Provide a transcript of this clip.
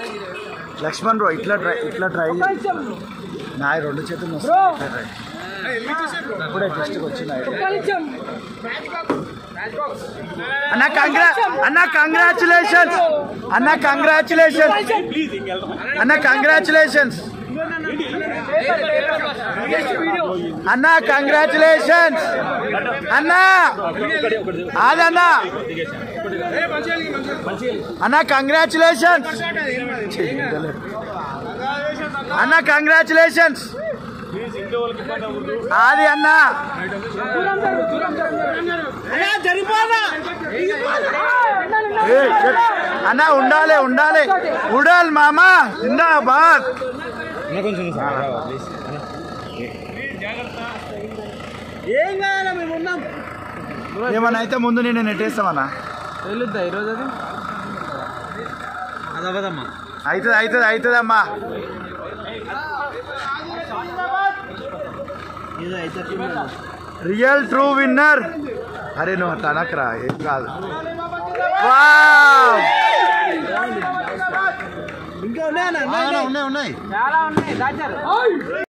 Laxman bro ఇట్లా try ఇట్లా try నా రెండు చేతులు బ్రో ఇప్పుడే జస్ట్ వచ్చింది ఒక్క నిమిషం అన్న కంగ్రా అన్న కంగ్రాచులేషన్స్ అన్న కంగ్రాచులేషన్స్ అన్న కంగ్రాచులేషన్స్ అన్న కంగ్రాచులేషన్స్ అన్న అదన్న అన్న కంగ్రాచులేషన్స్ అన్న కంగ్రాచులేషన్స్ అది అన్న ఏయ్, చెప్. అన్న ఉండాలి ఉండాలి ఉండాలి మామా జిందాబాద్ ఏం కావాలా మేము ఉన్నాం ఏమన్నా అయితే ముందు నేను నెట్టేస్తామన్నా వెళ్ళొద్దా ఈరోజు అది అది అవ్వదమ్మా అవుతుంది అవుతుంది అవుతుందమ్మా ఇది అయితే రియల్ ట్రూ విన్నర్ అరే నువ్వు అట్లా అనకరా ఏం కాదు వావ్! ఇంకా ఉన్నాయా ఉన్నాయి ఉన్నాయి చాలా ఉన్నాయి దాచారు